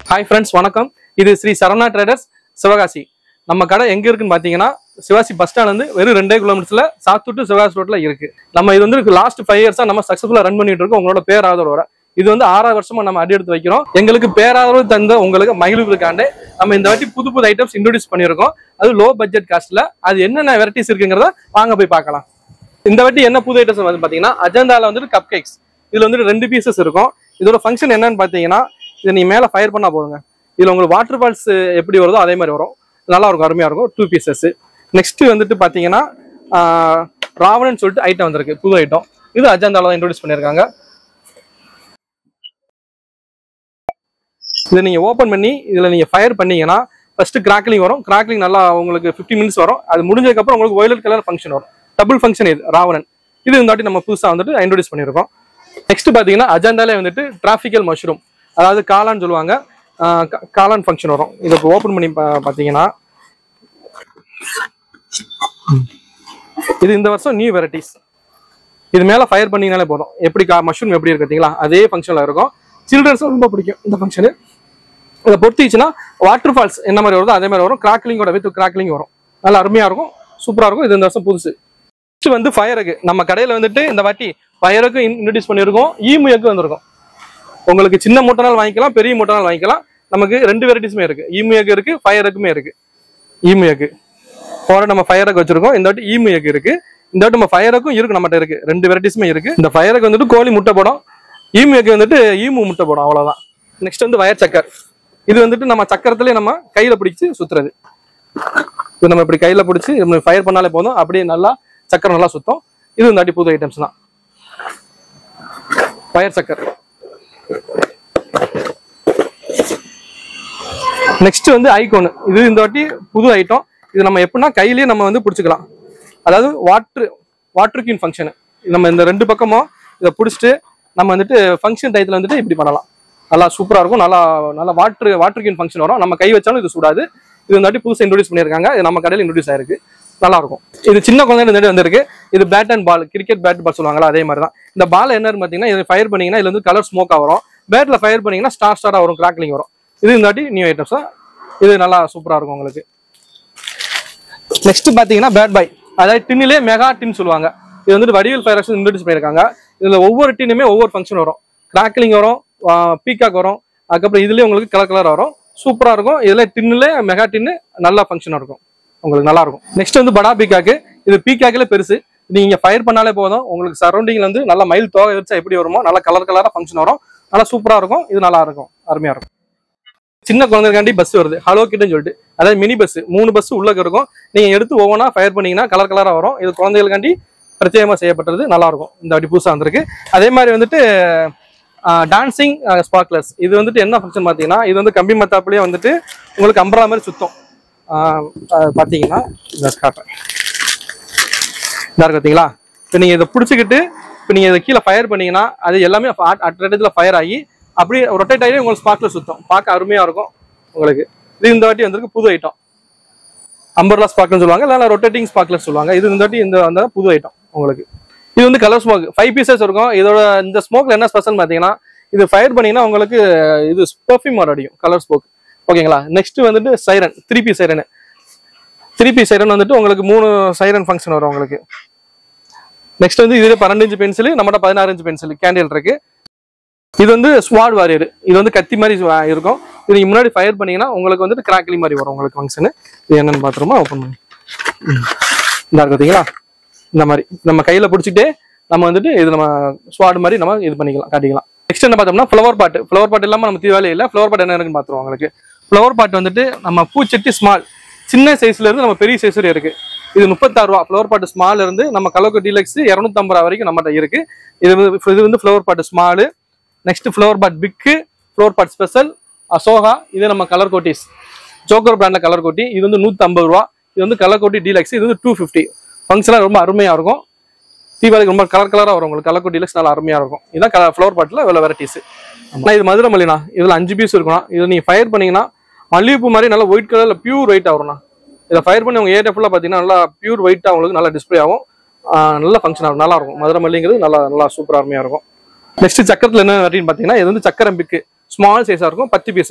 Hi friends வணக்கம் இது Sri Saravana traders Sivakasi நம்ம கடை எங்க இருக்குன்னு பாத்தீங்கன்னா சிவாசி பஸ் ஸ்டாண்ட் வந்து வெறும் ரெண்டே கிலோமீட்டர்ஸ்ல சாத்தூர் டு சிவகாசி ரோட்ல இருக்கு நம்ம இது வந்து லாஸ்ட் ஃபைவ் இயர்ஸா நம்ம சக்சஸ்ஃபுல்லா ரன் பண்ணிட்டு இருக்கோம் உங்களோட பேராதரவு வர இது வந்து ஆறாவது வருஷமா நம்ம அடி எடுத்து வைக்கிறோம் எங்களுக்கு பேராதரவு தந்த உங்களுக்கு மகிழ்வுக்காண்டே நம்ம இந்த வாட்டி புது புது ஐட்டம்ஸ் இன்ட்ரோடியூஸ் பண்ணியிருக்கோம் அது லோ பட்ஜெட் காஸ்ட்ல அது என்னென்ன வெரைட்டிஸ் இருக்குங்கிறத வாங்க போய் பார்க்கலாம் இந்த வாட்டி என்ன புது ஐட்டம்ஸ் வந்து பாத்தீங்கன்னா அஜந்தால வந்துட்டு கப் கேக்ஸ் இதுல வந்துட்டு ரெண்டு பீசஸ் இருக்கும் இதோட ஃபங்க்ஷன் என்னன்னு பாத்தீங்கன்னா இதை நீ மேல ஃபயர் பண்ணா போதுங்க இதுல உங்களுக்கு வாட்டர் ஃபால்ஸ் எப்படி வருதோ அதே மாதிரி வரும் நல்லா இருக்கும் அருமையா இருக்கும் டூ பீசஸ் நெக்ஸ்ட் வந்துட்டு பாத்தீங்கன்னா ஆஹ், ராவணன் சொல்லிட்டு ஐட்டம் வந்திருக்கு புது ஐட்டம் இது அஜந்தால தான் இன்ட்ரோடியூஸ் பண்ணியிருக்காங்க இதை நீங்க ஓபன் பண்ணி இதுல நீங்க ஃபயர் பண்ணீங்கன்னா ஃபர்ஸ்ட் கிராக்லிங் வரும் கிராக்லிங் நல்லா உங்களுக்கு 15 மினிட்ஸ் வரும் அது முடிஞ்சதுக்கு அப்புறம் உங்களுக்கு வயலட் கலர் ஃபங்க்ஷன் வரும் டபுள் ஃபங்க்ஷன் இது ராவணன் இது இந்த வாட்டி நம்ம புதுசா வந்துட்டு இன்ட்ரோடியூஸ் பண்ணியிருக்கோம் நெக்ஸ்ட் பாத்தீங்கன்னா அஜெண்டாலே வந்துட்டு டிராஃபிக்கல் மஷ்ரூம் அதாவது காளான் சொல்லுவாங்க ஆஹ் கா- காளான் ஃபங்க்ஷன் வரும் இதை இப்போ ஓப்பன் பண்ணி பா- பாத்தீங்கன்னா இது இந்த வருஷம் நியூ வெரைட்டிஸ் இது மேல ஃபயர் பண்ணீங்கனாலே போதும் எப்படி மஷ்ரூம் எப்படி இருக்கு பார்த்தீங்களா அதே ஃபங்க்ஷன்ல இருக்கும் சில்ட்ரன்ஸ் ரொம்ப பிடிக்கும் இந்த ஃபங்க்ஷனு இதை பொறுத்திச்சுன்னா வாட்டர் ஃபால்ஸ் என்ன மாதிரி வருதோ அதே மாதிரி வரும் கிராக்லிங்கோட வித் கிராக்லிங் வரும் நல்லா அருமையா இருக்கும் சூப்பரா இருக்கும் இது இந்த வருஷம் புதுசு நெக்ஸ்ட் வந்து ஃபயருக்கு நம்ம கடையில வந்துட்டு இந்த வாட்டி ஃபயருக்கு இன்ட்ரடியூஸ் பண்ணியிருக்கோம் ஈமுயக்கு வந்திருக்கும் உங்களுக்கு சின்ன மூட்டைனால் வாங்கிக்கலாம் பெரிய மூட்டைனால் வாங்கிக்கலாம் நமக்கு ரெண்டு வெரைட்டிஸுமே இருக்கு ஈமுயக்கு இருக்கு ஃபயருக்குமே இருக்கு ஈமுயக்கு போற நம்ம ஃபயருக்கு வச்சிருக்கோம் இந்த வாட்டி ஈமுயக்கு இருக்கு இந்த வாட்டி நம்ம ஃபயருக்கும் இருக்கு நம்மகிட்ட இருக்கு ரெண்டு வெரைட்டிஸுமே இருக்கு இந்த ஃபயருக்கு வந்துட்டு கோழி முட்டை போடும் ஈமுயக்கு வந்துட்டு ஈமு முட்டை போடும் அவ்வளவுதான் நெக்ஸ்ட் வந்து வயர் சக்கர் இது வந்துட்டு நம்ம சக்கரத்திலே நம்ம கையில பிடிச்சு சுத்துறது இது நம்ம இப்படி கையில பிடிச்சி நம்ம ஃபயர் பண்ணாலே போதும் அப்படியே நல்லா சக்கரம் நல்லா சுத்தம் இது இந்த வாட்டி புது ஐட்டம்ஸ் தான் வயர் சக்கர் நெக்ஸ்ட் வந்து ஐகோன் இது இந்த வாட்டி புது ஐட்டம் இது நம்ம எப்படின்னா கையிலேயே நம்ம வந்து பிடிச்சிக்கலாம் அதாவது வாட்ரு வாட்டர் கியூன் ஃபங்க்ஷனு நம்ம இந்த ரெண்டு பக்கமும் இதை பிடிச்சிட்டு நம்ம வந்துட்டு ஃபங்க்ஷன் டயத்தில் வந்துட்டு இப்படி பண்ணலாம் நல்லா சூப்பராக இருக்கும் நல்லா நல்லா வாட்ரு வாட்டர் கியூன் ஃபங்க்ஷன் வரும் நம்ம கை வச்சாலும் இது சூடாது இது இந்த வாட்டி புதுசாக இன்ட்ரோடியூஸ் பண்ணியிருக்காங்க இது நம்ம கடையில் இன்ட்ரோடியூஸ் ஆயிருக்கு நல்லா இருக்கும் இது சின்ன குழந்தை இந்த வந்திருக்கு இது bat and ball cricket bat ball சொல்லுவாங்களா அதே மாதிரி தான் இந்த பால் என்னன்னு பார்த்தீங்கன்னா இது ஃபயர் பண்ணீங்கன்னா இதுல வந்து கலர் ஸ்மோக்காக வரும் பேட்ல ஃபயர் பண்ணீங்கன்னா ஸ்டார் ஸ்டாராக வரும் கிராக்லிங் வரும் இது இந்த வாட்டி நியூ ஐட்டம்ஸ் தான் இது நல்லா சூப்பராக இருக்கும் உங்களுக்கு நெக்ஸ்ட் பாத்தீங்கன்னா பேட் பாய் அதாவது டின்னிலே மெகா டின் சொல்லுவாங்க இது வந்துட்டு வடிவில் ஃபயர் ஆக்ஷன் இன்ட்ரடியூஸ் பண்ணியிருக்காங்க இதுல ஒவ்வொரு டின்னுமே ஒவ்வொரு ஃபங்க்ஷன் வரும் கிராக்லிங் வரும் பீகாக் வரும் அதுக்கப்புறம் இதுலயே உங்களுக்கு கலர் கலர் வரும் சூப்பரா இருக்கும் இதுல டின்னுல மெகா டின்னு நல்லா ஃபங்க்ஷன் இருக்கும் உங்களுக்கு நல்லா இருக்கும் நெக்ஸ்ட் வந்து படா பீகாக்கு இது பீகாக்ல பெருசு நீங்க ஃபயர் பண்ணாலே போதும் உங்களுக்கு சரௌண்டிங்ல வந்து நல்ல மயில் தோகை வச்சா எப்படி வருமோ நல்லா கலர் கலரா ஃபங்க்ஷன் வரும் நல்லா சூப்பரா இருக்கும் இது நல்லா இருக்கும் அருமையா இருக்கும் சின்ன குழந்தைக்காண்டி பஸ் வருது ஹலோ கிட்னு சொல்லிட்டு அதாவது மினி பஸ் மூணு பஸ் உள்ள இருக்கும் நீங்க எடுத்து ஒவ்வொன்றா ஃபயர் பண்ணீங்கன்னா கலர் கலரா வரும் இது குழந்தைகளுக்காண்டி பிரத்யேகமா செய்யப்பட்டது நல்லா இருக்கும் இந்த வாட்டி புதுசா வந்திருக்கு அதே மாதிரி வந்துட்டு டான்சிங் ஸ்பார்க்லர்ஸ் இது வந்துட்டு என்ன ஃபங்க்ஷன் பார்த்தீங்கன்னா இது வந்து கம்பி மத்தாப்புலயே வந்துட்டு உங்களுக்கு அம்பரா மாதிரி சுத்தம் ஆஹ் அது பார்த்தீங்கன்னா இதை காட்டுறேன் இதா இருக்கு பார்த்தீங்களா இப்போ நீங்கள் இதை பிடிச்சிக்கிட்டு இப்போ நீங்கள் இதை கீழே ஃபயர் பண்ணீங்கன்னா அது எல்லாமே அட் இடத்துல ஃபயர் ஆகி அப்படியே ரொட்டேட் ஆகி உங்களுக்கு ஸ்பாட்ல சுத்தம் பார்க்க அருமையா இருக்கும் உங்களுக்கு இது இந்த வாட்டி வந்திருக்கு புது ஐட்டம் அம்பர்லா ஸ்பாக்லர் சொல்லுவாங்க இல்லைன்னா ரொட்டேட்டிங் ஸ்பாக்லர் சொல்லுவாங்க இது இந்த வாட்டி இந்த அந்த புது ஐட்டம் உங்களுக்கு இது வந்து கலர் ஸ்மோக் ஃபைவ் பீசஸ் இருக்கும் இதோட இந்த ஸ்மோக்ல என்ன ஸ்பெஷல் பார்த்தீங்கன்னா இது ஃபயர் பண்ணீங்கன்னா உங்களுக்கு இது பெர்ஃப்யூம் வர அடியும் கலர் ஸ்மோக் ஓகேங்களா நெக்ஸ்ட் வந்துட்டு siren three P siren three P siren வந்துட்டு உங்களுக்கு மூணு சைரன் ஃபங்க்ஷன் வரும் உங்களுக்கு நெக்ஸ்ட் வந்து இதுல பன்னெண்டு இன்ச்சு பென்சில் நம்மகிட்ட பதினாறு இன்ச்சு பென்சில் கேண்டில் இருக்கு இது வந்து ஸ்வாட் வாரியர் இது வந்து கத்தி மாதிரி வ- இருக்கும் இது நீங்க முன்னாடி ஃபயர் பண்ணீங்கன்னா உங்களுக்கு வந்துட்டு கிராக்லி மாதிரி வரும் உங்களுக்கு ஃபங்க்ஷனு இது என்னன்னு பாத்துருமா ஓப்பன் பண்ணி ம். இந்தா இருக்கு பார்த்தீங்களா இந்த மாதிரி நம்ம கையில பிடிச்சிட்டே நம்ம வந்துட்டு இது நம்ம ஸ்வாட் மாதிரி நம்ம இது பண்ணிக்கலாம் காட்டிக்கலாம் நெக்ஸ்ட் என்ன பார்த்தோம்னா ஃப்ளவர் பாட் ஃப்ளவர் பாட் இல்லாம நம்ம தீவாளி இல்லை ஃப்ளவர் பாட் என்ன இருக்குன்னு பார்த்துருவோம் உங்களுக்கு ஃப்ளவர் பாட் வந்துட்டு நம்ம பூச்செட்டி ஸ்மால் சின்ன சைஸ்ல இருந்து நம்ம பெரிய சைஸ் வரை இருக்கு இது முப்பத்தாறு ரூபா ஃப்ளவர் பாட் ஸ்மால் இருந்து நம்ம கலோக்கு டீலக்ஸ் இரநூத்தம்பது ரூபா வரைக்கும் நம்மகிட்ட இருக்கு இது வந்து இது வந்து flower pot small next flower pot big flower pot special Ashoka இது நம்ம கலர் கோட்டிஸ் ஜோக்கர் பிராண்ட்ல கலர் கோட்டி இது வந்து நூத்தி ஐம்பது ரூபா இது வந்து கலர் கோட்டி டீலக்ஸ் இது வந்து டூ ஃபிஃப்டி ஃபங்க்ஷனாக ரொம்ப அருமையா இருக்கும் தீபாவளிக்கு ரொம்ப கலர் கலரா வரும் உங்களுக்கு கலர் கோட்டி டீலக்ஸ் நல்லா அருமையா இருக்கும் இதுதான் கலர் ஃப்ளவர் பாட்டில் இவ்வளோ வெரைட்டிஸ் ஆனால் இது மதுரை மல்லினா இதுல அஞ்சு பீஸ் இருக்கும்னா இது நீங்க ஃபயர் பண்ணீங்கன்னா மல்லிகைப்பூ மாதிரி நல்லா ஒயிட் கலர்ல பியூர் ஒயிட் வரும்ண்ணா இதை ஃபயர் பண்ணி உங்க ஏரியா ஃபுல்லாக பார்த்தீங்கன்னா நல்லா பியூர் ஒயிட்டாக உங்களுக்கு நல்லா டிஸ்ப்ளே ஆகும் ஆஹ் நல்ல ஃபங்க்ஷன் ஆகும் நல்லா இருக்கும் மதுரை மல்லிங்கிறது நல்லா நல்லா சூப்பராக அருமையாக இருக்கும் நெக்ஸ்ட் சக்கரத்தில் என்ன வெரைட்டின்னு பார்த்தீங்கன்னா இது வந்து சக்கரம் பிக்கு ஸ்மால் சைஸாக இருக்கும் பத்து பீஸ்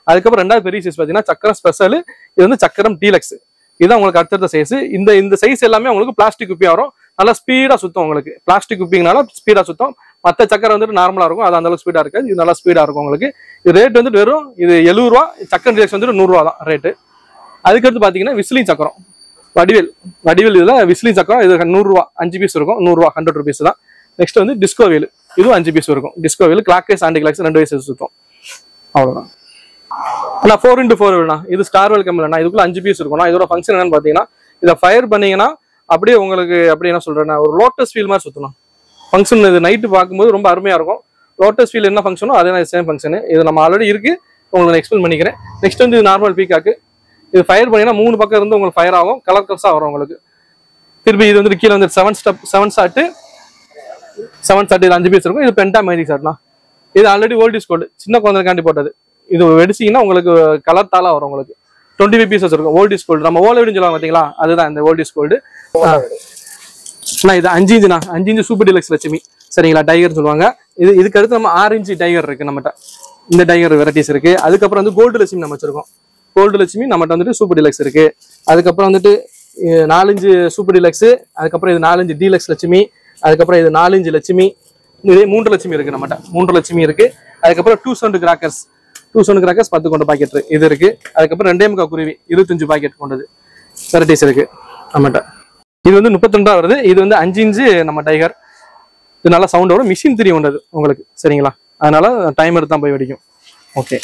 அதுக்கப்புறம் ரெண்டாவது பெரிய சைஸ் பார்த்தீங்கன்னா சக்கரம் ஸ்பெஷல் இது வந்து சக்கரம் டீலக்ஸ் இதுதான் உங்களுக்கு அடுத்தடுத்த சைஸ் இந்த இந்த சைஸ் எல்லாமே உங்களுக்கு பிளாஸ்டிக் குப்பி வரும் நல்லா ஸ்பீடா சுத்தம் உங்களுக்கு பிளாஸ்டிக் குப்பிங்கனால ஸ்பீடா சுத்தம் மற்ற சக்கரை வந்துட்டு நார்மலா இருக்கும் அது அந்த அளவுக்கு ஸ்பீடா இருக்காது இது நல்லா ஸ்பீடா இருக்கும் உங்களுக்கு இது ரேட் வந்துட்டு வெறும் இது எழுபது ரூபா சக்கரம் டீலக்ஸ் வந்துட்டு நூறுரூவா தான் ரேட்டு அதுக்கடுத்து பார்த்தீங்கன்னா விசிலிங் சக்கரம் வடிவேல் வடிவேல் இதுல விசிலிங் சக்கரம் இது நூறுரூவா அஞ்சு பீஸ் இருக்கும் நூறுரூவா ஹண்ட்ரட் ருபீஸ் தான் நெக்ஸ்ட் வந்து டிஸ்கோ வேல் இதுவும் அஞ்சு பீஸ் இருக்கும் disco wheel clockwise anti clocks ரெண்டு வயசு சுத்தம் அவ்வளவுதான் அண்ணா ஃபோர் இன்ட்டு ஃபோர் வேணா இது ஸ்டார் வெல்கம் இல்லைண்ணா இதுக்குள்ள அஞ்சு பீஸ் இருக்கும்ண்ணா இதோட ஃபங்க்ஷன் என்னன்னு பார்த்தீங்கன்னா இதை ஃபயர் பண்ணீங்கன்னா அப்படியே உங்களுக்கு அப்படி என்ன சொல்றேன்னா ஒரு லோட்டஸ் ஃபீல் மாதிரி சுத்தணும் ஃபங்க்ஷன் இது நைட்டு பார்க்கும்போது ரொம்ப அருமையா இருக்கும் லோட்டஸ் ஃபீல் என்ன ஃபங்க்ஷனோ அதே சேம் ஃபங்க்ஷன் இது நம்ம ஆல்ரெடி இருக்கு உங்களுக்கு எக்ஸ்பிளைன் பண்ணிக்கிறேன் நெக்ஸ்ட் வந்து இது நார்மல் பீக்காக்கு இது ஃபயர் பண்ணீங்கன்னா மூணு பக்கம் இருந்து உங்களுக்கு ஃபயர் ஆகும் கலர் கலர்ஸாக வரும் உங்களுக்கு திருப்பி இது வந்து கீழே வந்து seven step seven shot seven shot இது அஞ்சு பீஸ் இருக்கும் இது பென்டா மேஜிக் ஷாட்னா இது ஆல்ரெடி ஓல்டிஸ் கோல்டு சின்ன குழந்தைக்காண்டி போட்டது இது வெடிச்சிங்கன்னா உங்களுக்கு கலர் தாளா வரும் உங்களுக்கு டுவெண்ட்டி ஃபைவ் பீசஸ் இருக்கும் ஓல்டிஸ் கோல்டு நம்ம ஓலை சொல்லுவாங்க பார்த்தீங்களா அதுதான் இந்த ஓல்டிஸ் கோல்டு அண்ணா இது அஞ்சு இன்ச்சுண்ணா அஞ்சு இன்ச்சு சூப்பர் டிலக்ஸ் லட்சுமி சரிங்களா டைகர் சொல்லுவாங்க இது இதுக்கு அடுத்து நம்ம ஆறு இன்ச்சு டைகர் இருக்கு நம்மகிட்ட இந்த டைகர் வெரைட்டிஸ் இருக்கு அதுக்கப்புறம் வந்து கோல்டு லட்சுமி நம்ம வச்சிருக்கோம் கோல்டு லட்சுமி நம்மகிட்ட வந்துட்டு சூப்பர் டிலக்ஸ் இருக்கு அதுக்கப்புறம் வந்துட்டு இது நாலஞ்சு சூப்பர் டிலக்ஸ் அதுக்கப்புறம் இது நாலஞ்சு டீலக்ஸ் லட்சுமி அதுக்கப்புறம் இது நாலஞ்சு லட்சுமி இதே மூன்று லட்சுமி இருக்கு நம்மகிட்ட மூன்று லட்சுமி இருக்கு அதுக்கப்புறம் two sound crackers two sound crackers பத்து கொண்ட பாக்கெட் இது இருக்கு அதுக்கப்புறம் ரெண்டே முக்கா குருவி இருபத்தஞ்சு பாக்கெட் கொண்டது வெரைட்டிஸ் இருக்கு நம்மகிட்ட இது வந்து முப்பத்தி ரெண்டா வருது இது வந்து அஞ்சு இன்ச்சு நம்ம டைகர் இது நல்லா சவுண்டோட மிஷின் திரி உண்டது உங்களுக்கு சரிங்களா அதனால டைம் எடுத்து தான் போய் வெடிக்கும் ஓகே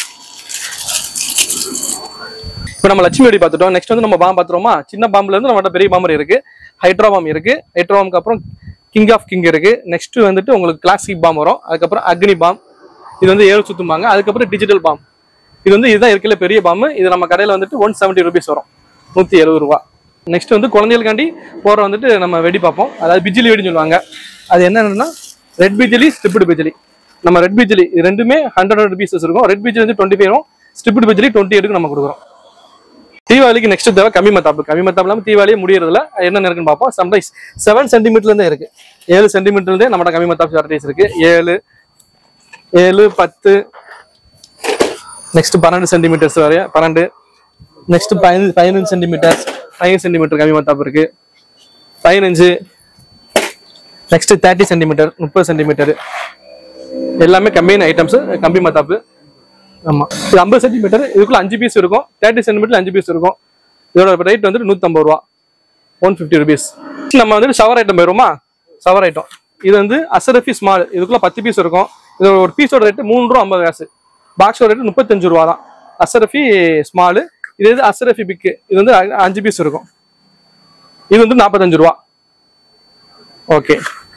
இப்போ நம்ம லட்சுமி வெடி பார்த்துட்டோம் நெக்ஸ்ட் வந்து நம்ம பாம்பு பார்த்துருவோமா சின்ன பாம்புல இருந்து நம்மகிட்ட பெரிய பாம்பர் இருக்கு ஹைட்ரா பாம் இருக்கு ஹைட்ரா பாம்புக்கு அப்புறம் கிங் ஆஃப் கிங் இருக்கு நெக்ஸ்ட் வந்துட்டு உங்களுக்கு கிளாசிக் பாம் வரும் அதுக்கப்புறம் அக்னி பாம் இது வந்து ஏழு சுத்தும்பாங்க அதுக்கப்புறம் டிஜிட்டல் பாம் இது வந்து இதுதான் இருக்கல பெரிய பாம்பு இது நம்ம கடையில் வந்துட்டு ஒன் செவன்ட்டி ருபீஸ் வரும் நூற்றி எழுபது ரூபா நெக்ஸ்ட் வந்து குழந்தைகளுக்காண்டி போகிற வந்துட்டு நம்ம வெடி பார்ப்போம் அதாவது பிஜிலி வெடின்னு சொல்லுவாங்க அது என்னன்னா ரெட் பிஜிலி ஸ்டிப்டு பிஜிலி நம்ம ரெட் பிஜிலி இது ரெண்டுமே ஹண்ட்ரட் ருபீஸஸ் இருக்கும் ரெட் பிஜிலி வந்து டுவெண்ட்டி ஃபைவ் வரும் ஸ்டிப்டு பிஜிலி டுவெண்ட்டி எயிட்டுக்கு நம்ம கொடுக்குறோம் தீபாவளிக்கு நெக்ஸ்ட் தேவை கம்மி மத்தாப்பு கம்மி மத்தாப்பு இல்லாமல் தீபாவளியே முடியறதுல என்ன இருக்குன்னு பார்ப்போம் சம்டைம்ஸ் செவன் சென்டிமீட்டர்லேருந்தே இருக்கு ஏழு சென்டிமீட்டர்லேருந்தே நம்மளோட கம்மி மத்தாப்பு வெரைட்டிஸ் இருக்கு ஏழு ஏழு பத்து நெக்ஸ்ட் பன்னெண்டு சென்டிமீட்டர்ஸ் வரைய பன்னெண்டு நெக்ஸ்ட் பதினஞ்சு பதினஞ்சு சென்டிமீட்டர்ஸ் பதினஞ்சு சென்டிமீட்டர் கம்மி மத்தாப்பு இருக்கு பதினஞ்சு நெக்ஸ்ட் தேர்ட்டி சென்டிமீட்டர் முப்பது சென்டிமீட்டர் எல்லாமே கம்மியான ஐட்டம்ஸ் கம்பி மத்தாப்பு ஆமா இது ஐம்பது சென்டிமீட்டர் இதுக்குள்ள அஞ்சு பீஸ் இருக்கும் தேர்ட்டி சென்டிமீட்டர் அஞ்சு பீஸ் இருக்கும் இதோட ரேட் வந்துட்டு நூற்றம்பது ரூபா ஒன் ஃபிஃப்டி ருபீஸ் நம்ம வந்துட்டு ஷவர் ஐட்டம் போயிருவோமா ஷவர் ஐட்டம் இது வந்து அசரஃபி ஸ்மால் இதுக்குள்ள பத்து பீஸ் இருக்கும் இது ஒரு பீஸோட ரேட்டு மூணு ரூபா ஐம்பது காசு பாக்ஸோட ரேட்டு முப்பத்தஞ்சு ரூபா தான் அசரஃபி ஸ்மாலு இது வந்து அசரஃபி பிக்கு இது வந்து அ- அஞ்சு பீஸ் இருக்கும் இது வந்து நாற்பத்தஞ்சு ரூபா ஓகே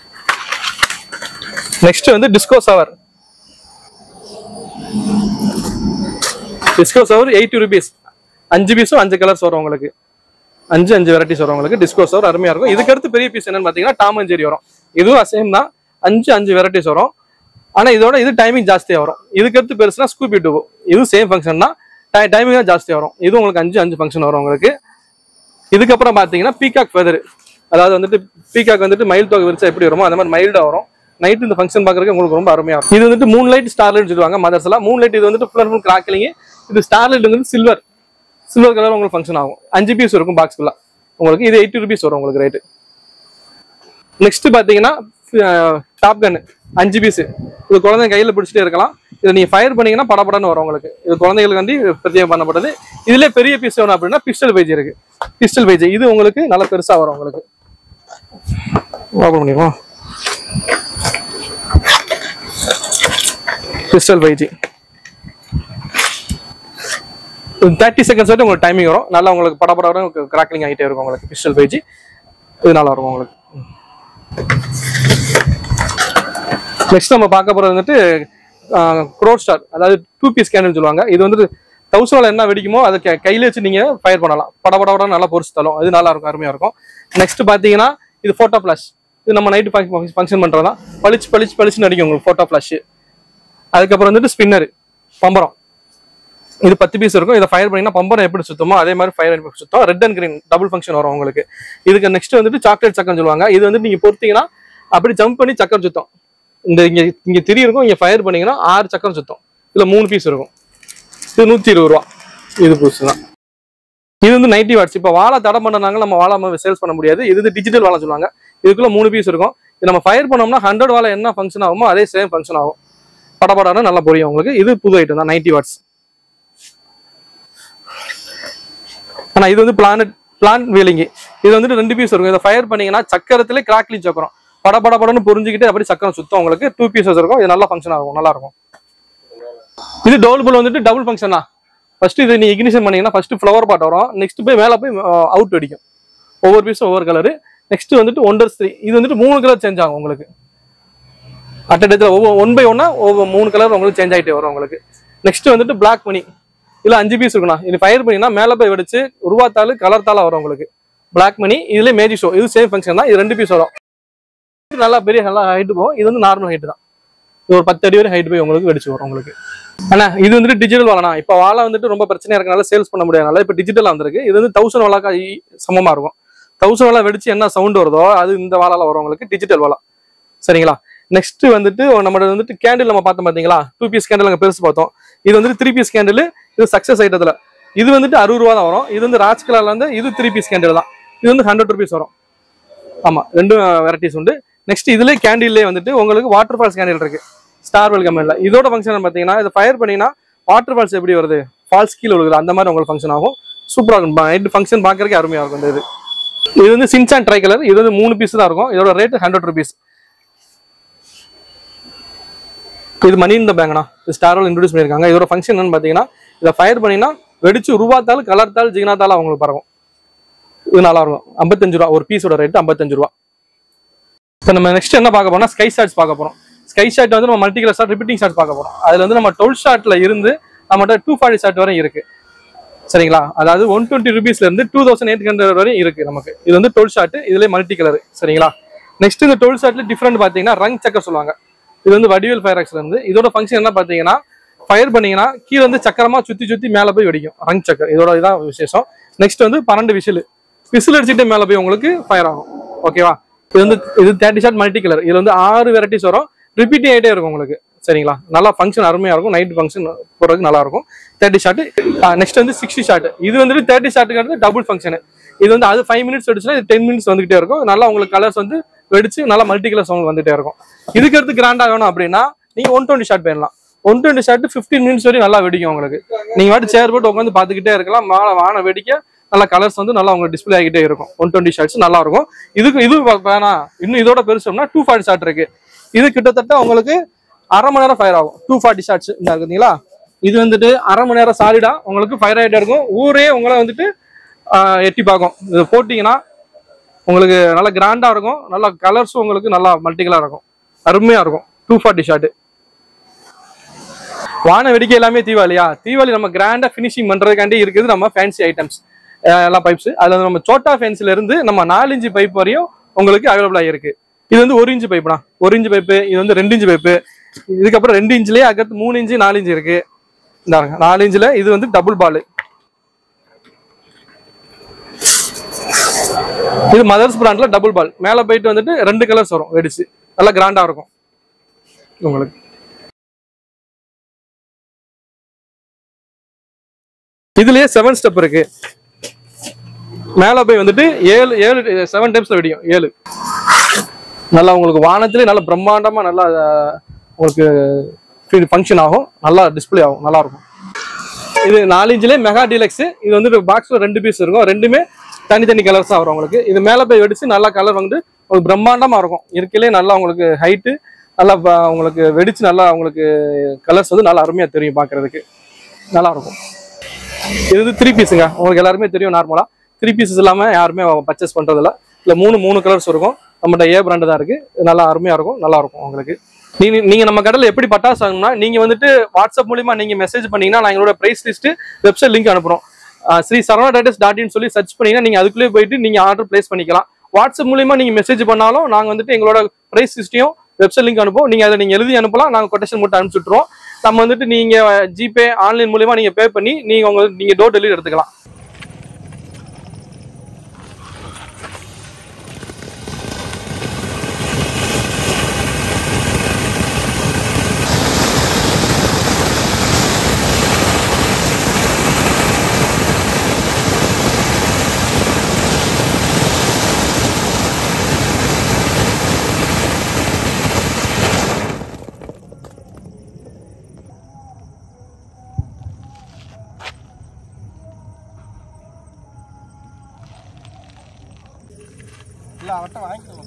நெக்ஸ்ட் வந்து disco shower disco shower eighty rupees அஞ்சு பீஸும் அஞ்சு கலர்ஸ் வரும் உங்களுக்கு அஞ்சு அஞ்சு வெரைட்டிஸ் வரும் உங்களுக்கு டிஸ்கோ சவர் அருமையா இருக்கும் இதுக்கு அடுத்து பெரிய பீஸ் என்னன்னு பாத்தீங்கன்னா டாம் அண்ட் ஜெரி வரும் இதுவும் சேம் தான் அஞ்சு அஞ்சு வெரைட்டிஸ் வரும் ஆனா இதோட இது டைமிங் ஜாஸ்தியா வரும் இதுக்கு அடுத்து பெருசுனா ஸ்கூபி டூபோ இது சேம் ஃபங்க்ஷன் தான் டைமிங் தான் ஜாஸ்தியா வரும் இது உங்களுக்கு அஞ்சு அஞ்சு ஃபங்க்ஷன் வரும் உங்களுக்கு இதுக்கப்புறம் பாத்தீங்கன்னா பீகாக் ஃபெதர் அதாவது வந்துட்டு பீகாக் வந்துட்டு மயில் தொகை விரிச்சா எப்படி வருமோ அந்த மாதிரி மைல்டா வரும் நைட் இந்த ஃபங்க்ஷன் பார்க்கறதுக்கு உங்களுக்கு ரொம்ப அருமையா இருக்கும் இது வந்துட்டு மூன் லைட் ஸ்டார் லைட் சொல்லுவாங்க மதர்ஸ் எல்லாம் மூன் லைட் இது வந்துட்டு ஃபுல் அண்ட் ஃபுல் கிராக்கிலிங் இது ஸ்டார் லைட் வந்து சில்வர் சில்வர் கலர் உங்களுக்கு ஃபங்க்ஷன் ஆகும் அஞ்சு பீஸ் இருக்கும் பாக்ஸ்க்குள்ள உங்களுக்கு இது எயிட்டி ருபீஸ் வரும் உங்களுக்கு ரேட்டு நெக்ஸ்ட் பாத்தீங்கன்னா டாப் கன் அஞ்சு பீஸ் இது குழந்தைங்க கையில பிடிச்சிட்டே இருக்கலாம் இதை நீங்க ஃபயர் பண்ணீங்கன்னா படபடன்னு வரும் உங்களுக்கு இது குழந்தைகளுக்கு வந்து பிரத்யேகம் பண்ணப்பட்டது இதுல பெரிய பீஸ் வேணும் அப்படின்னா பிஸ்டல் பேஜ் இருக்கு பிஸ்டல் பேஜ் இது உங்களுக்கு நல்ல பெருசா வரும் உங்களுக்கு ஓப்பன் பண்ணிடுவோம் பிஸ்டல் பேஜ் தேர்ட்டி செகண்ட்ஸ் வரைக்கும் உங்களுக்கு டைமிங் வரும் நல்லா உங்களுக்கு படபட கிராக்லிங் ஆகிட்டே இருக்கும் உங்களுக்கு பிஸ்டல் பேஜ் இது நல்லா இருக்கும் உங்களுக்கு நெக்ஸ்ட் நம்ம பார்க்க போறது வந்துட்டு க்ரோட் ஸ்டார் அதாவது டூ பீஸ் கேண்டில் சொல்லுவாங்க இது வந்துட்டு தௌசண்ட்ல என்ன வெடிக்குமோ அதை க- கையில வச்சு நீங்க ஃபயர் பண்ணலாம் படபட நல்லா பொரிச்சு தரும் அது நல்லா இருக்கும் அருமையா இருக்கும் நெக்ஸ்ட் பாத்தீங்கன்னா இது போட்டோ ஃபிளாஷ் இது நம்ம நைட்டு ஃபங்க்ஷன் பண்றதா பளிச்சு பளிச்சு பளிச்சுன்னு அடிக்கும் உங்களுக்கு போட்டோ ஃபிளாஷ் அதுக்கப்புறம் வந்துட்டு ஸ்பின்னர் பம்பரம் இது பத்து பீஸ் இருக்கும் இதை ஃபயர் பண்ணீங்கன்னா பம்பரம் எப்படி சுத்தமோ அதே மாதிரி ஃபயர் பண்ணி சுத்தம் red and green double function வரும் உங்களுக்கு இதுக்கு நெக்ஸ்ட் வந்துட்டு சாக்லேட் சக்கரம் சொல்லுவாங்க இது வந்து நீங்க பொறுத்தீங்கன்னா அப்படி ஜம்ப் பண்ணி சக்கரம் சுத்தம் இந்த இங்க இங்க திரி இருக்கும் இங்க ஃபயர் பண்ணீங்கன்னா ஆறு சக்கரம் சுத்தம் இதுல மூணு பீஸ் இருக்கும் இது நூற்றி இருபது ரூபா இது புதுசு தான் இது வந்து நைன்டி வாட்ஸ் இப்போ வாழை தடை பண்ணனாங்க நம்ம வாழை சேல்ஸ் பண்ண முடியாது இது வந்து டிஜிட்டல் வாழை சொல்லுவாங்க இதுக்குள்ள மூணு பீஸ் இருக்கும் இது நம்ம ஃபயர் பண்ணோம்னா ஹண்ட்ரட் வாழை என்ன ஃபங்க்ஷன் ஆகுமோ அதே சேம் ஃபங்க்ஷன் ஆகும் படபடான்னு நல்லா புரியும் உங்களுக்கு இது புது ஐட்டம் தான் நைன்டி வாட்ஸ் ஆனா இது வந்து பிளானட் பிளான் வீலிங் இது வந்துட்டு ரெண்டு பீஸ் இருக்கும் இதை ஃபயர் பண்ணீங்கன்னா சக்கரத்திலே கிராக்லி சக்கரம் பட பட படன்னு புரிஞ்சுக்கிட்டு அப்படி சக்கரம் சுத்தம் உங்களுக்கு டூ பீசஸ் இருக்கும் இது நல்லா ஃபங்க்ஷன் ஆகும் நல்லா இருக்கும் இது டபுள் வந்துட்டு டபுள் ஃபங்க்ஷனா ஃபர்ஸ்ட் இது நீ இக்னிஷன் பண்ணீங்கன்னா ஃபர்ஸ்ட் ஃப்ளவர் பாட் வரும் நெக்ஸ்ட் போய் மேலே போய் அவுட் அடிக்கும் ஒவ்வொரு பீஸும் ஒவ்வொரு கலரு நெக்ஸ்ட் வந்துட்டு ஒண்டர்ஸ் த்ரீ இது வந்துட்டு மூணு கலர் சேஞ்ச் ஆகும் உங்களுக்கு அட் இடத்துல ஒவ்வொரு ஒன் பை ஒன்னா ஒவ்வொரு மூணு கலர் உங்களுக்கு சேஞ்ச் ஆகிட்டே வரும் உங்களுக்கு நெக்ஸ்ட் வந்துட்டு பிளாக் மணி இதுல அஞ்சு பீஸ் இருக்குண்ணா இது ஃபயர் பண்ணினா மேலே போய் வெடிச்சு உருவாத்தாள் கலர் தாளா வரும் உங்களுக்கு பிளாக் மணி இதுல மேஜிக் ஷோ இது சேம் ஃபங்க்ஷன் தான் இது ரெண்டு பீஸ் வரும் இது நல்லா பெரிய நல்லா ஹைட் போகும் இது வந்து நார்மல் ஹைட் தான் இது ஒரு பத்து அடி வரை ஹைட் போய் உங்களுக்கு வெடிச்சு வரும் உங்களுக்கு அண்ணா இது வந்துட்டு டிஜிட்டல் வாழனா இப்போ வாழை வந்துட்டு ரொம்ப பிரச்சனையா இருக்கனால சேல்ஸ் பண்ண முடியாதனால இப்போ டிஜிட்டல் வந்திருக்கு இது வந்து தௌசண்ட் வாழாக்கா சமமா இருக்கும் தௌசண்ட் வாழை வெடிச்சு என்ன சவுண்ட் வருதோ அது இந்த வாழால வரும் உங்களுக்கு டிஜிட்டல் வாழா சரிங்களா நெக்ஸ்ட் வந்துட்டு நம்மளோட வந்துட்டு கேண்டில் நம்ம பார்த்தோம் பாத்தீங்களா டூ பீஸ் கேண்டில் அங்கே பெருசு பார்த்தோம் இது வந்து த்ரீ பீஸ் கேண்டில் இது சக்சஸ் ஐட்டத்துல இது வந்துட்டு அறுபது ரூபா தான் வரும் இது வந்து ராஜ் கலர்ல இருந்து இது த்ரீ பீஸ் கேண்டில் தான் இது வந்து ஹண்ட்ரட் ருபீஸ் வரும் ஆமா ரெண்டும் வெரைட்டிஸ் உண்டு நெக்ஸ்ட் இதுல கேண்டில்லே வந்துட்டு உங்களுக்கு வாட்டர் ஃபால்ஸ் கேண்டில் இருக்கு ஸ்டார் வெல் கம்பெனில இதோட ஃபங்க்ஷன் பார்த்தீங்கன்னா இதை ஃபயர் பண்ணீங்கன்னா வாட்டர் ஃபால்ஸ் எப்படி வருது ஃபால்ஸ் கீழே விழுகுது அந்த மாதிரி உங்களுக்கு ஃபங்க்ஷன் ஆகும் சூப்பராக இருக்கும் நைட் ஃபங்க்ஷன் பார்க்கறதுக்கு அருமையாக இருக்கும் இந்த இது இது வந்து சின்சான் ட்ரை கலர் இது வந்து மூணு பீஸ் தான் இருக்கும் இதோட ரேட் ஹண்ட்ரட் ருபீஸ் இது மணி இந்த பேங்க்னா இது ஸ்டாரோல் இன்ட்ரடியூஸ் பண்ணியிருக்காங்க இதோட ஃபங்க்ஷன் என்னன்னு பார்த்தீங்கன்னா இதை ஃபயர் பண்ணினா வெடிச்சு உருவாத்தால் கலர்த்தால் ஜிகினாத்தால் அவங்களுக்கு பரவும் இது நல்லா இருக்கும் ஐம்பத்தஞ்சு ரூபா ஒரு பீஸோட ரேட் ஐம்பத்தஞ்சு ரூபா இப்போ நம்ம நெக்ஸ்ட் என்ன பார்க்க போறோம்னா ஸ்கை ஷாட்ஸ் பார்க்க போறோம் ஸ்கை ஷாட் வந்து நம்ம multi colour shot repeating shot பார்க்க போறோம் அதுல வந்து நம்ம டுவெல் ஷாட்ல இருந்து நம்மகிட்ட டூ ஃபார்ட்டி ஷாட் வரை இருக்கு சரிங்களா அதாவது ஒன் டுவெண்ட்டி ருபீஸ்ல இருந்து டூ தௌசண்ட் எயிட் ஹண்ட்ரட் வரை இருக்கு நமக்கு இது வந்து டுவெல் ஷாட் இதுல மல்டி கலர் சரிங்களா நெக்ஸ்ட் இந்த டுவெல் ஷாட்ல டிஃப்ரெண்ட் பாத்தீங்கன்னா ரங் சக்கர் சொல்லுவாங்க இது வந்து வடிவேல் ஃபயர் ஆக்ஸ்ல இருந்து இதோட ஃபங்க்ஷன் என்ன பாத்தீங்கன்னா ஃபயர் பண்ணீங்கன்னா கீழே வந்து சக்கரமா சுத்தி சுத்தி மேல போய் வெடிக்கும் ரங் சக்கர் இதோட இதான் விசேஷம் நெக்ஸ்ட் வந்து பன்னெண்டு விசில் விசில் அடிச்சுட்டு மேல போய் உங்களுக்கு ஃபயர் ஆகும் ஓகேவா இது வந்து இது தேர்ட்டி ஷாட் மல்டி கலர் இதுல வந்து ஆறு வெரைட்டிஸ் வரும் ரிப்பீட்டிங் ஆகிட்டே இருக்கும் உங்களுக்கு சரிங்களா நல்லா ஃபங்க்ஷன் அருமையா இருக்கும் நைட் ஃபங்க்ஷன் போறதுக்கு நல்லா இருக்கும் தேர்ட்டி ஷாட் நெக்ஸ்ட் வந்து சிக்ஸ்டி ஷாட் இது வந்துட்டு தேர்ட்டி ஷாட்டுக்கு டபுள் ஃபங்க்ஷன் இது வந்து அது ஃபைவ் மினிட்ஸ் வெடிச்சுன்னா இது டென் மினிட்ஸ் வந்துகிட்டே இருக்கும் நல்லா உங்களுக்கு கலர்ஸ் வந்து வெடிச்சு நல்லா மல்டி கலர் சவுண்ட் வந்துட்டே இருக்கும் இதுக்கு அடுத்து கிராண்டா வேணும் அப்படின்னா நீங்க ஒன் டுவெண்ட்டி ஷாட் பண்ணலாம் one twenty shot fifteen minutes வரையும் நல்லா வெடிக்கும் உங்களுக்கு நீங்க வாட்டி சேர் போட்டு உட்காந்து பார்த்துக்கிட்டே இருக்கலாம் மாலை வான வெடிக்க நல்லா கலர்ஸ் வந்து நல்லா உங்களுக்கு டிஸ்பிளே ஆகிட்டே இருக்கும் ஒன் டுவெண்ட்டி ஷாட்ஸ் நல்லா இருக்கும் இதுக்கு இது வேணாம் இன்னும் இதோட பெருசோம்னா டூ ஃபார்ட்டி ஷாட் இருக்கு இது கிட்டத்தட்ட உங்களுக்கு அரை மணி நேரம் ஃபயர் ஆகும் டூ ஃபார்ட்டி ஷாட்ஸ் இந்த இருக்குங்களா இது வந்துட்டு அரை மணி நேரம் சாலிடா உங்களுக்கு ஃபயர் ஆகிட்டே இருக்கும் ஊரே உங்களை வந்துட்டு ஆஹ், எட்டி பார்க்கும் இது போட்டிங்கன்னா உங்களுக்கு நல்லா கிராண்டா இருக்கும் நல்லா கலர்ஸும் உங்களுக்கு நல்லா மல்டி கலர் இருக்கும் அருமையா இருக்கும் டூ ஃபார்ட்டி ஷாட் வான வெடிக்கை எல்லாமே தீபாவளியா தீபாவளி நம்ம கிராண்டா ஃபினிஷிங் பண்றதுக்காண்டி இருக்குது நம்ம ஃபேன்சி ஐட்டம்ஸ் எல்லாம் பைப்ஸ் அதுல வந்து நம்ம சோட்டா ஃபேன்ஸ்ல இருந்து நம்ம நாலு இன்ச்சு பைப் வரையும் உங்களுக்கு அவைலபிளா இருக்கு இது வந்து ஒரு இன்ச்சு பைப்னா ஒரு இன்ச்சு பைப்பு இது வந்து ரெண்டு இன்ச்சு பைப்பு இதுக்கப்புறம் ரெண்டு இன்ச்லயே அடுத்து மூணு இன்ச்சு நாலு இன்ச்சு இருக்கு இந்தாங்க நாலு இன்ச்சுல இது வந்து டபுள் பால் இது மதர்ஸ் பிராண்ட்ல டபுள் பால் மேல போயிட்டு வந்துட்டு ரெண்டு கலர்ஸ் வரும் வெடிச்சு நல்லா கிராண்டா இருக்கும் உங்களுக்கு இதுலயே செவன் ஸ்டெப் இருக்கு மேல போய் வந்துட்டு ஏழு ஏழு செவன் டைம்ஸ்ல வெடிக்கும் ஏழு நல்லா உங்களுக்கு வானத்திலே நல்லா பிரம்மாண்டமா நல்லா அஹ், உங்களுக்கு ஃபங்க்ஷன் ஆகும் நல்லா டிஸ்ப்ளே ஆகும் நல்லா இருக்கும் இது நாலு இன்ச்லேயே மெகா டீலக்ஸ் இது வந்து பாக்ஸ்ல ரெண்டு பீஸ் இருக்கும் ரெண்டுமே தனித்தனி கலர்ஸா வரும் உங்களுக்கு இது மேல போய் வெடிச்சு நல்லா கலர் வந்து உங்களுக்கு பிரம்மாண்டமா இருக்கும் இருக்கையிலே நல்லா உங்களுக்கு ஹைட்டு நல்லா ப- உங்களுக்கு வெடிச்சு நல்லா உங்களுக்கு கலர்ஸ் வந்து நல்லா அருமையா தெரியும் பார்க்கிறதுக்கு நல்லா இருக்கும் இது வந்து த்ரீ பீஸுங்க உங்களுக்கு எல்லாருமே தெரியும் நார்மலா த்ரீ பீசஸ் இல்லாம யாருமே பர்ச்சேஸ் பண்றதில்ல இல்ல மூணு மூணு கலர்ஸ் இருக்கும் நம்மகிட்ட ஏ பிராண்டு தான் இருக்கு இது நல்லா அருமையா இருக்கும் நல்லா இருக்கும் உங்களுக்கு நீங்க நீங்க நம்ம கடையில் எப்படி பட்டாசு வாங்கணும்னா நீங்க வந்துட்டு வாட்ஸ்அப் மூலியமா நீங்க மெசேஜ் பண்ணீங்கன்னா நான் எங்களோட பிரைஸ் லிஸ்ட் வெப்சைட் லிங்க் அனுப்புறோம் ஆஹ் ஸ்ரீ சரவணா டேட்டஸ் டாட் இன் சொல்லி சர்ச் பண்ணீங்கன்னா நீங்க அதுக்குள்ளே போயிட்டு நீங்க ஆர்டர் பிளேஸ் பண்ணிக்கலாம் வாட்ஸ்அப் மூலியமா நீங்க மெசேஜ் பண்ணாலும் நாங்க வந்துட்டு எங்களோட பிரைஸ் லிஸ்ட்டையும் வெப்சைட் லிங்க் அனுப்புவோம் நீங்க அதை நீங்க எழுதி அனுப்பலாம் நாங்க கொட்டேஷன் மட்டும் அனுப்பிச்சுட்ருவோம் நம்ம வந்துட்டு நீங்க ஜிபே ஆன்லைன் மூலியமா நீங்க பே பண்ணி நீங்க உங்களுக்கு நீங்க டோர் டெலிவரி எடுத்துக்கலாம் இல்லை அவட்ட வாங்கிக்கலாம்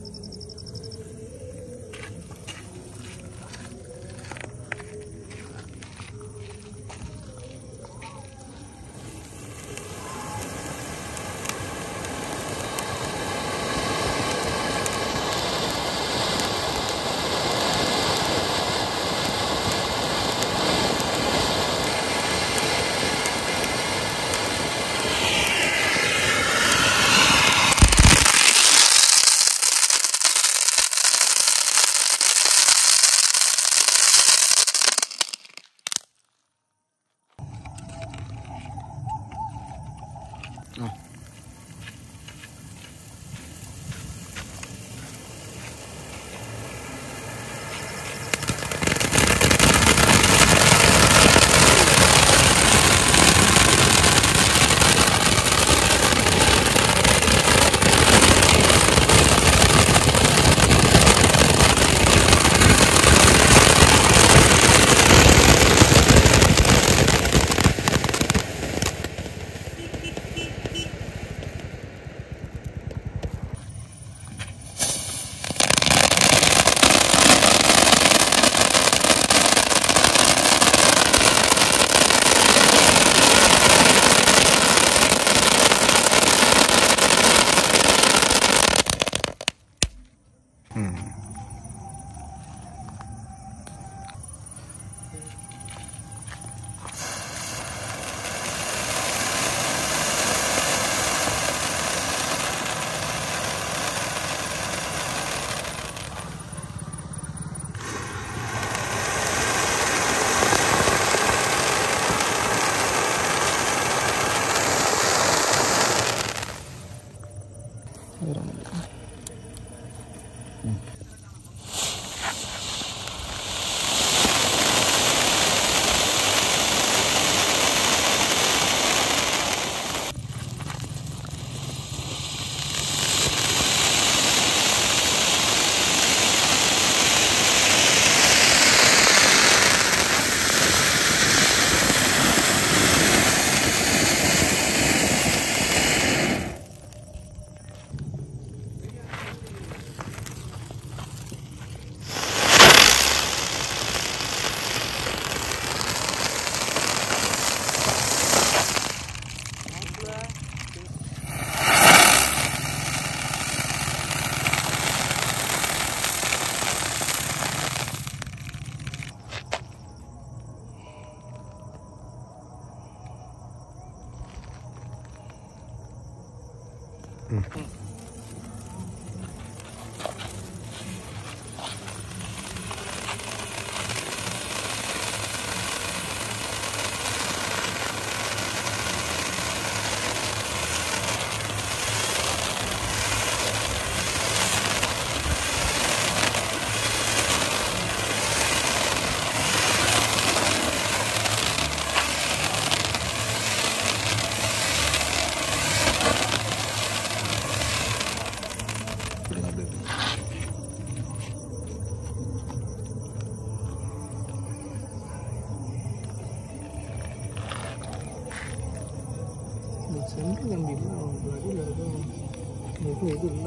சென்ட்ரல் கம்பி இல்லை அவங்க அடியில் எதுவும் எதுவும் இது இல்லை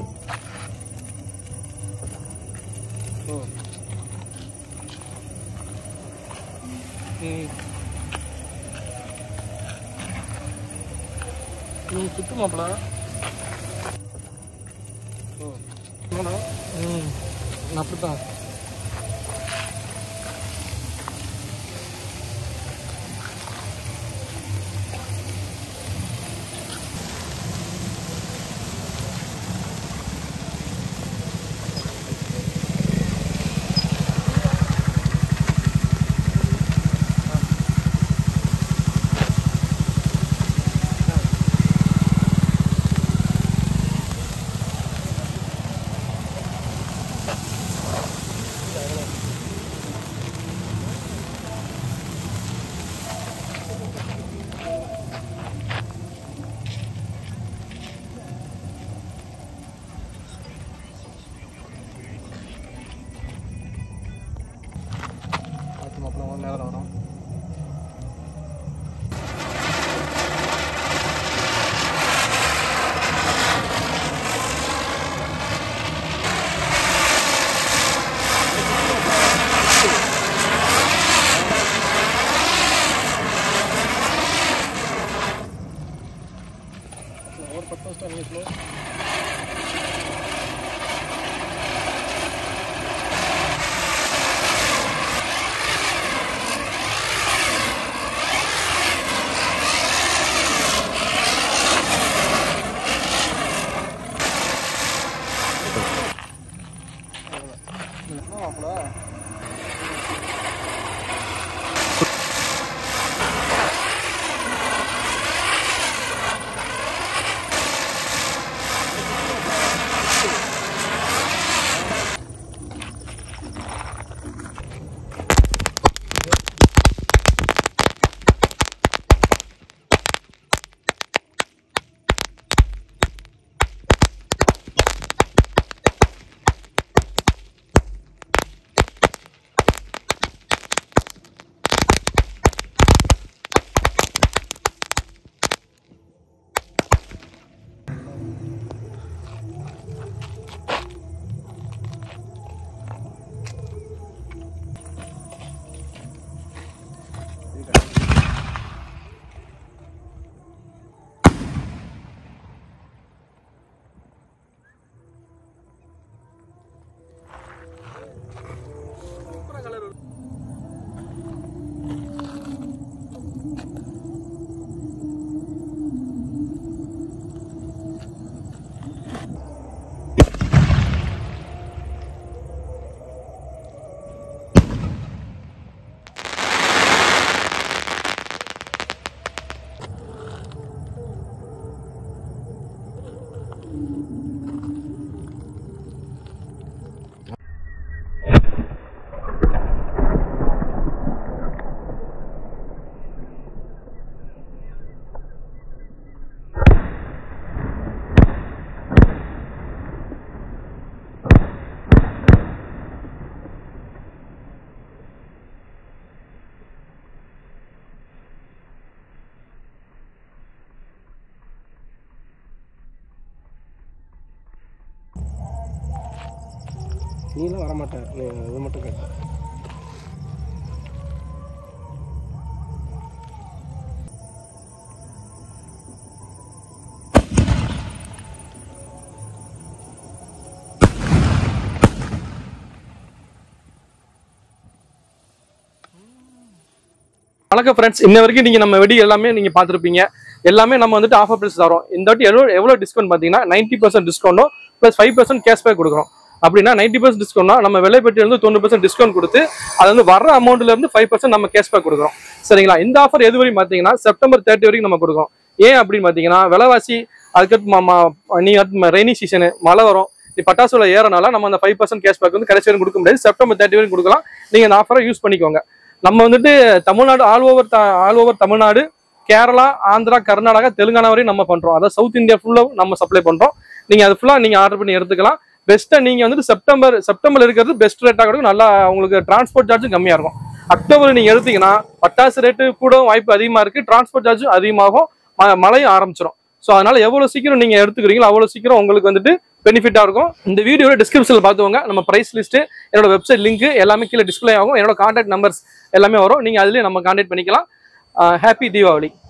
ம் நீ சுத்து மாப்பிள ம் அப்படித்தான் மாப்பிள நீலாம் வரமாட்டேன் நீ இது மட்டும் கேட்டேன் வணக்கம் ஃப்ரெண்ட்ஸ் இன்ன வரைக்கும் நீங்க நம்ம வெடி எல்லாமே நீங்க பார்த்திருப்பீங்க எல்லாமே நம்ம வந்துட்டு ஆஃபர் பிரைஸ் தரோம் இந்த வாட்டி எவ்வளோ எவ்வளோ டிஸ்கவுண்ட் பார்த்தீங்கன்னா நைன்டி பர்சன்ட் டிஸ்கவுண்டும் ப்ளஸ் ஃபைவ் பர்சன்ட் கேஷ்பேக் கொடுக்குறோம் அப்படின்னா நைன்டி பர்சன்ட் டிஸ்கவுண்ட்னா நம்ம விலை பெட்டியிலிருந்து தொண்ணூறு பர்சன்ட் டிஸ்கவுண்ட் கொடுத்து அது வந்து வர அமௌண்ட்ல இருந்து ஃபைவ் பர்சன்ட் நம்ம கேஷ்பேக் கொடுக்குறோம் சரிங்களா இந்த ஆஃபர் எது வரையும் பார்த்தீங்கன்னா செப்டம்பர் தேர்ட்டி வரைக்கும் நம்ம கொடுக்குறோம் ஏன் அப்படின்னு பார்த்தீங்கன்னா விலைவாசி அதுக்கடுத்து ம- ம- நீங்க ரெய்னி சீசனு மழை வரும் இப்படி பட்டாசு விலை ஏறனால நம்ம அந்த ஃபைவ் பர்சன்ட் கேஷ்பேக் வந்து கடைசி வரைக்கும் கொடுக்க முடியாது செப்டம்பர் தேர்ட்டி வரைக்கும் கொடுக்கலாம் நீங்க இந்த ஆஃபரை யூஸ் பண்ணிக்கோங்க நம்ம வந்துட்டு Tamil Nadu all over all over Tamil Nadu Kerala Andhra Karnataka Telangana வரையும் நம்ம பண்றோம் அதாவது சவுத் இந்தியா ஃபுல்லாக நம்ம சப்ளை பண்றோம் நீங்க அது ஃபுல்லா நீங்க ஆர்டர் பண்ணி எடுத்துக்கலாம் பெஸ்ட்டா நீங்க வந்துட்டு செப்டம்பர் செப்டம்பர் இருக்கிறது பெஸ்ட் ரேட்டா கிடைக்கும் நல்லா உங்களுக்கு டிரான்ஸ்போர்ட் சார்ஜும் கம்மியா இருக்கும் அக்டோபர் நீங்க எடுத்தீங்கன்னா பட்டாசு ரேட்டு கூட வாய்ப்பு அதிகமா இருக்கு டிரான்ஸ்போர்ட் சார்ஜும் அதிகமாகும் ம- மழையும் ஆரம்பிச்சிடும் ஸோ அதனால எவ்வளவு சீக்கிரம் நீங்க எடுத்துக்கிறீங்களோ அவ்வளவு சீக்கிரம் உங்களுக்கு வந்துட்டு பெனிஃபிட்டா இருக்கும் இந்த வீடியோட டிஸ்கிரிப்ஷனில் பார்த்துக்கோங்க நம்ம பிரைஸ் லிஸ்ட் என்னோட வெப்சைட் லிங்க் எல்லாமே கீழே டிஸ்ப்ளே ஆகும் என்னோட கான்டாக்ட் நம்பர்ஸ் எல்லாமே வரும் நீங்க அதுலயே நம்ம கான்டாக்ட் பண்ணிக்கலாம் ஹாப்பி தீபாவளி